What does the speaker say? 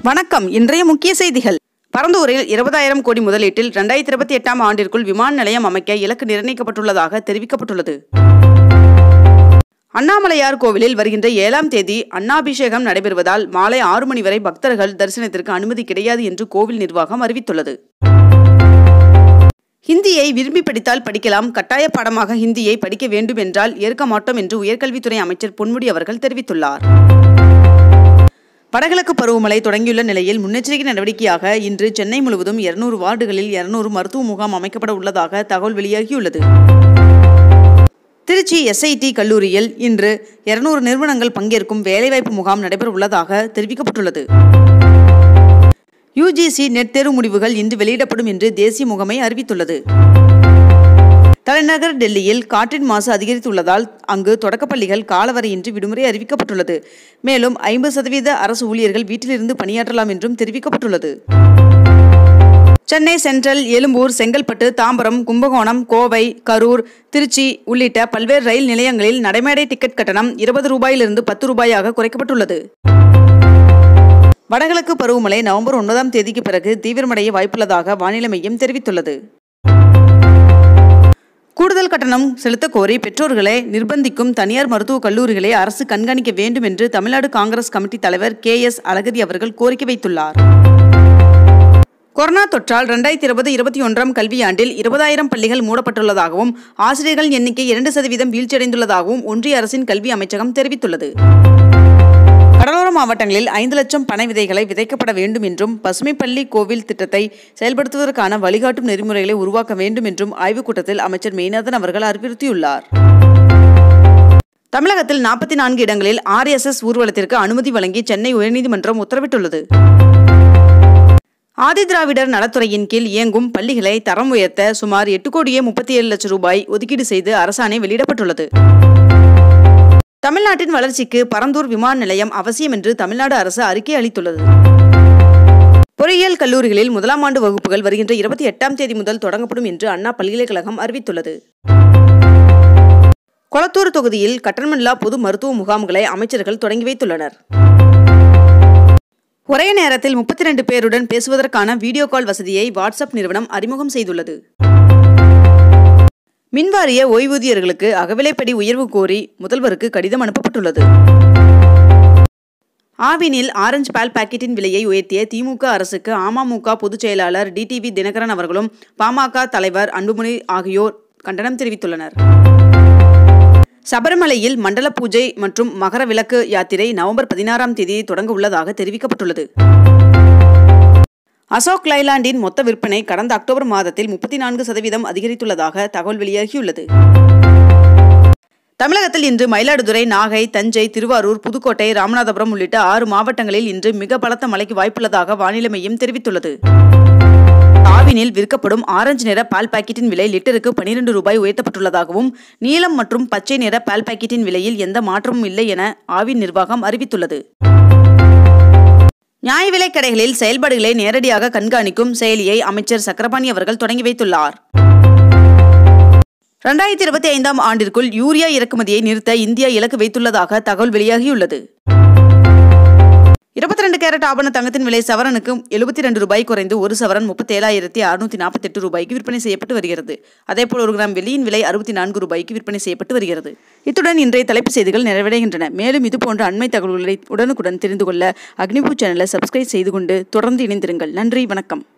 வணக்கம் இன்றைய முக்கிய செய்திகள் பரந்தூரில் இருபதாயிரம் கோடி முதலீட்டில் இரண்டாயிரத்தி இருபத்தி எட்டாம் ஆண்டிற்குள் விமான நிலையம் அமைக்க இலக்கு நிர்ணயிக்கப்பட்டுள்ளதாக தெரிவிக்கப்பட்டுள்ளது அண்ணாமலையார் கோவிலில் வருகின்ற ஏழாம் தேதி அன்னாபிஷேகம் நடைபெறுவதால் மாலை ஆறு மணி வரை பக்தர்கள் தரிசனத்திற்கு அனுமதி கிடையாது என்று கோவில் நிர்வாகம் அறிவித்துள்ளது ஹிந்தியை விரும்பி படித்தால் படிக்கலாம் கட்டாய பாடமாக ஹிந்தியை படிக்க வேண்டும் என்றால் ஏற்க மாட்டோம் என்று உயர்கல்வித்துறை அமைச்சர் பொன்முடி அவர்கள் தெரிவித்துள்ளார் வடகிழக்கு பருவமழை தொடங்கியுள்ள நிலையில் முன்னெச்சரிக்கை நடவடிக்கையாக இன்று சென்னை முழுவதும் இருநூறு வார்டுகளில் இருநூறு மருத்துவ முகாம் அமைக்கப்பட உள்ளதாக தகவல் வெளியாகியுள்ளது திருச்சி எஸ்ஐடி கல்லூரியில் இன்று இருநூறு நிறுவனங்கள் பங்கேற்கும் வேலைவாய்ப்பு முகாம் நடைபெற உள்ளதாக தெரிவிக்கப்பட்டுள்ளது யுஜிசி நெட் தேர்வு முடிவுகள் இன்று வெளியிடப்படும் என்று தேசிய முகமை அறிவித்துள்ளது தலைநகர் டெல்லியில் காற்றின் மாசு அதிகரித்துள்ளதால் அங்கு தொடக்கப்பள்ளிகள் காலவரையின்றி விடுமுறை அறிவிக்கப்பட்டுள்ளது மேலும் ஐம்பது சதவீத அரசு ஊழியர்கள் வீட்டிலிருந்து பணியாற்றலாம் என்றும் தெரிவிக்கப்பட்டுள்ளது சென்னை சென்ட்ரல் எழும்பூர் செங்கல்பட்டு தாம்பரம் கும்பகோணம் கோவை கரூர் திருச்சி உள்ளிட்ட பல்வேறு ரயில் நிலையங்களில் நடைமேடை டிக்கெட் கட்டணம் இருபது ரூபாயிலிருந்து பத்து ரூபாயாக குறைக்கப்பட்டுள்ளது வடகிழக்கு பருவமழை நவம்பர் ஒன்பதாம் தேதிக்கு பிறகு தீவிரமடைய வாய்ப்புள்ளதாக வானிலை மையம் தெரிவித்துள்ளது கூடுதல் கட்டணம் செலுத்தக் கோரி பெற்றோர்களை நிர்பந்திக்கும் தனியார் மருத்துவக் கல்லூரிகளை அரசு கண்காணிக்க வேண்டும் என்று தமிழ்நாடு காங்கிரஸ் கமிட்டி தலைவர் கே எஸ் அழகிரி அவர்கள் கோரிக்கை வைத்துள்ளார் கொரோனா தொற்றால் இரண்டாயிரத்தி இருபது இருபத்தி ஒன்றாம் கல்வியாண்டில் இருபதாயிரம் பள்ளிகள் மூடப்பட்டுள்ளதாகவும் ஆசிரியர்கள் எண்ணிக்கை இரண்டு சதவீதம் வீழ்ச்சியடைந்துள்ளதாகவும் ஒன்றிய அரசின் கல்வி அமைச்சகம் தெரிவித்துள்ளது கடலோர மாவட்டங்களில் ஐந்து லட்சம் பனை விதைகளை விதைக்கப்பட வேண்டும் என்றும் பசுமை பள்ளி கோவில் திட்டத்தை செயல்படுத்துவதற்கான வழிகாட்டும் நெறிமுறைகளை உருவாக்க வேண்டும் என்றும் ஆய்வுக் கூட்டத்தில் அமைச்சர் மெய்நாதன் அவர்கள் அறிவுறுத்தியுள்ளார் தமிழகத்தில் நாற்பத்தி நான்கு இடங்களில் ஆர்எஸ்எஸ் ஊர்வலத்திற்கு அனுமதி வழங்கி சென்னை உயர்நீதிமன்றம் உத்தரவிட்டுள்ளது ஆதிதிராவிடர் நலத்துறையின் கீழ் இயங்கும் பள்ளிகளை தரம் உயர்த்த சுமார் எட்டு கோடியே முப்பத்தி ஏழு லட்சம் ரூபாய் ஒதுக்கீடு செய்து அரசாணை வெளியிடப்பட்டுள்ளது தமிழ்நாட்டின் வளர்ச்சிக்கு பரந்தூர் விமான நிலையம் அவசியம் என்று தமிழ்நாடு அரசு அறிக்கை அளித்துள்ளது பொறியியல் கல்லூரிகளில் முதலாம் ஆண்டு வகுப்புகள் வருகின்ற இருபத்தி எட்டாம் தேதி முதல் தொடங்கப்படும் என்று அண்ணா பல்கலைக்கழகம் அறிவித்துள்ளது கொளத்தூர் தொகுதியில் கட்டணமில்லா பொது மருத்துவ முகாம்களை அமைச்சர்கள் தொடங்கி வைத்துள்ளனர் ஒரே நேரத்தில் முப்பத்தி ரெண்டு பேருடன் பேசுவதற்கான வீடியோ கால் வசதியை வாட்ஸ்அப் நிறுவனம் அறிமுகம் செய்துள்ளது மின்வாரிய ஓய்வூதியர்களுக்கு அகவிலைப்படி உயர்வு கோரி முதல்வருக்கு கடிதம் அனுப்பப்பட்டுள்ளது ஆவினில் ஆரஞ்சு பால் பாக்கெட்டின் விலையை உயர்த்திய திமுக அரசுக்கு அமமுக பொதுச் செயலாளர் டிடிவி தினகரன் அவர்களும் பாமக தலைவர் அன்புமணி ஆகியோர் கண்டனம் தெரிவித்துள்ளனர் சபரிமலையில் மண்டல பூஜை மற்றும் மகர விளக்கு யாத்திரை நவம்பர் பதினாறாம் தேதி தொடங்க உள்ளதாக தெரிவிக்கப்பட்டுள்ளது அசோக் லைலாண்டின் மொத்த விற்பனை கடந்த அக்டோபர் மாதத்தில் முப்பத்தி நான்கு சதவீதம் அதிகரித்துள்ளதாக தகவல் வெளியாகியுள்ளது தமிழகத்தில் இன்று மயிலாடுதுறை நாகை தஞ்சை திருவாரூர் புதுக்கோட்டை ராமநாதபுரம் உள்ளிட்ட ஆறு மாவட்டங்களில் இன்று மிக பலத்த மழைக்கு வாய்ப்புள்ளதாக வானிலை மையம் தெரிவித்துள்ளது ஆவினில் விற்கப்படும் ஆரஞ்சு நிற பால் பாக்கெட்டின் விலை லிட்டருக்கு பனிரெண்டு ரூபாய் உயர்த்தப்பட்டுள்ளதாகவும் நீலம் மற்றும் பச்சை நிற பால் பாக்கெட்டின் விலையில் எந்த மாற்றமும் இல்லை என ஆவின் நிர்வாகம் அறிவித்துள்ளது நியாய விலைக் கடைகளில் செயல்பாடுகளை நேரடியாக கண்காணிக்கும் செயலியை அமைச்சர் சக்கரபாணி அவர்கள் தொடங்கி வைத்துள்ளார் இரண்டாயிரத்தி இருபத்தி ஐந்தாம் ஆண்டிற்குள் யூரியா இறக்குமதியை நிறுத்த இந்தியா இலக்கு வைத்துள்ளதாக தகவல் வெளியாகியுள்ளது இருபத்தி ரெண்டு கேரட் ஆபண தங்கத்தின் விலை சவரனுக்கு எழுபத்தி ரெண்டு ரூபாய் குறைந்து ஒரு சவரன் முப்பத்தி ஏழாயிரத்தி அறுநூத்தி நாற்பத்தி எட்டு ரூபாய்க்கு விற்பனை செய்யப்பட்டு வருகிறது அதேபோல் ஒரு கிராம் வெள்ளியின் விலை அறுபத்தி நான்கு ரூபாய்க்கு விற்பனை செய்யப்பட்டு வருகிறது இத்துடன் இன்றைய தலைப்பு செய்திகள் நிறைவடைகின்றன மேலும் இதுபோன்ற அண்மை தகவல்களை உடனுக்குடன் தெரிந்து கொள்ள அக்னிபூ சேனலை சப்ஸ்கிரைப் செய்து கொண்டு தொடர்ந்து இணைந்திருங்கள் நன்றி வணக்கம்